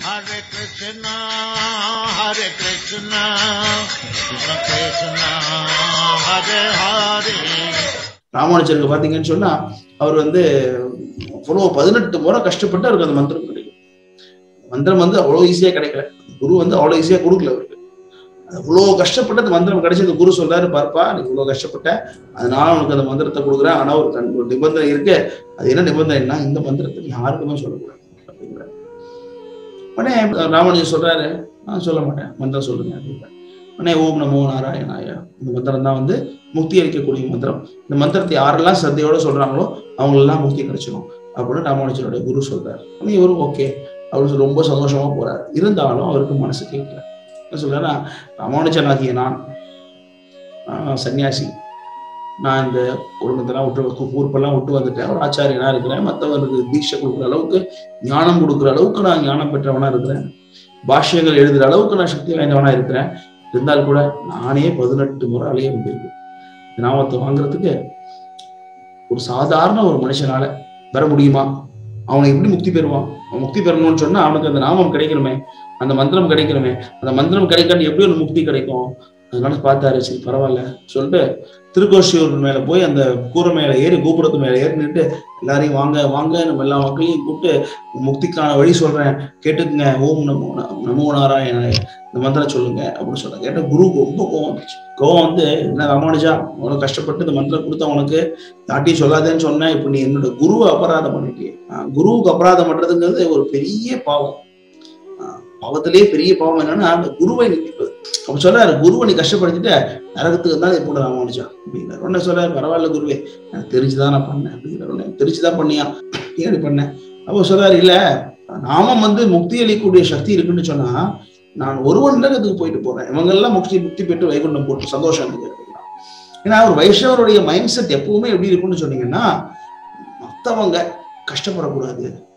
Hare Krishna, Hare Krishna, Krishna Krishna, Hare Hare. ராமானுஜருக்கு பாத்தீங்கன்னு சொன்னா அவர் வந்து அவ்வளோ பதினெட்டு முறை கஷ்டப்பட்டு அவருக்கு அந்த மந்திரம் கிடைக்கும் மந்திரம் வந்து அவ்வளோ ஈஸியா கிடைக்கல குரு வந்து அவ்வளோ ஈஸியா கொடுக்கல அவருக்கு அவ்வளோ கஷ்டப்பட்டு அந்த மந்திரம் கிடைச்சி அந்த குரு சொல்றாரு பார்ப்பா நீ இவ்வளோ கஷ்டப்பட்ட அதனால உனக்கு அந்த மந்திரத்தை கொடுக்குறேன் ஆனா ஒரு கண் ஒரு நிபந்தனை இருக்கு அது என்ன நிபந்தனைன்னா இந்த மந்திரத்தை நீ யாருக்குமே சொல்லக்கூடாது அப்படிங்கிற உடனே ராமானுஜர் சொல்றாரு நான் சொல்ல மாட்டேன் மந்திரம் சொல்லுங்க அப்படிங்கிறார் உடனே ஓம் நமோ நாராயணாய இந்த மந்திரம் தான் வந்து முக்தி அளிக்கக்கூடிய மந்திரம் இந்த மந்திரத்தை யாரெல்லாம் சத்தையோட சொல்றாங்களோ அவங்களெல்லாம் முக்தி கிடைச்சிடும் அப்படின்னு ராமானுஜரோட குரு சொல்றாரு உடனே இவரும் ஓகே அவரு ரொம்ப சந்தோஷமா போறாரு இருந்தாலும் அவருக்கு மனசு கேட்கல என்ன சொல்றேன்னா ராமானுஜனாகிய நான் நான் சன்னியாசி நான் இந்த குடும்பத்தெல்லாம் விட்டு ஊர்ப்பெல்லாம் விட்டு வந்துட்டேன் ஒரு ஆச்சாரியனா இருக்கிறேன் மற்றவருக்கு தீட்சை கொடுக்குற அளவுக்கு ஞானம் கொடுக்குற அளவுக்கு நான் ஞானம் பெற்றவனா இருக்கிறேன் பாஷ்யங்கள் எழுதுற அளவுக்கு நான் சக்தி வாய்ந்தவனா இருக்கிறேன் இருந்தால் கூட நானே பதினெட்டு முறை அலைய வேண்டியிருக்கு இந்த நாமத்தை வாங்குறதுக்கு ஒரு சாதாரண ஒரு மனுஷனால வர முடியுமா அவனை எப்படி முக்தி பெறுவான் அவன் முக்தி பெறணும்னு சொன்னா அவனுக்கு அந்த நாமம் கிடைக்கணுமே அந்த மந்திரம் கிடைக்கணுமே அந்த மந்திரம் கிடைக்காது எப்படி ஒரு முக்தி கிடைக்கும் அதனால பார்த்தாரு சரி பரவாயில்ல சொல்லிட்டு திருக்கோஷியூர் மேல போய் அந்த கூரை மேல ஏறி கோபுரத்து மேல ஏறி நின்று எல்லாரையும் வாங்க வாங்க நம்ம எல்லா மக்களையும் கூப்பிட்டு முக்திக்கான வழி சொல்றேன் கேட்டுக்குங்க ஓம் நமோ ந- நமோ நாராயணாய இந்த மந்திரம் சொல்லுங்க அப்படின்னு சொன்னாங்க கேட்ட குருவுக்கு ரொம்ப கோவம் வந்துச்சு கோவம் வந்து என்ன ராமானுஜா உனக்கு கஷ்டப்பட்டு இந்த மந்திரம் கொடுத்தா உனக்கு யார்ட்டையும் சொல்லாதேன்னு சொன்னேன் இப்ப நீ என்னோட குருவை அபராதம் பண்ணிட்டியே ஆஹ் குருவுக்கு அபராதம் பண்றதுங்கிறது ஒரு பெரிய பாவம் ஆஹ் பாவத்திலேயே பெரிய பாவம் என்னன்னா அந்த குருவை நிந்திப்பது அப்ப சொல்றாரு குருவை நீ கஷ்டப்படுத்திட்ட நரகத்துக்கு தான் இது போட ராமானுஜா அப்படிங்கிறார் உடனே சொல்றாரு பரவாயில்ல குருவே எனக்கு தெரிஞ்சுதான் நான் பண்ணேன் அப்படிங்கிற உடனே தெரிஞ்சுதான் பண்ணியா ஏன் இப்படி பண்ணேன் அப்போ சொல்றாரு இல்ல நாமம் வந்து முக்தி அளிக்கக்கூடிய சக்தி இருக்குன்னு சொன்னா நான் ஒருவன் நரகத்துக்கு போயிட்டு போறேன் இவங்க எல்லாம் முக்தி முக்தி பெற்று வைகுண்டம் போட்டு சந்தோஷம் எனக்கு அப்படின்னா ஏன்னா ஒரு வைஷ்ணவருடைய மைண்ட் செட் எப்பவுமே எப்படி இருக்கும்னு சொன்னீங்கன்னா மத்தவங்க கஷ்டப்படக்கூடாது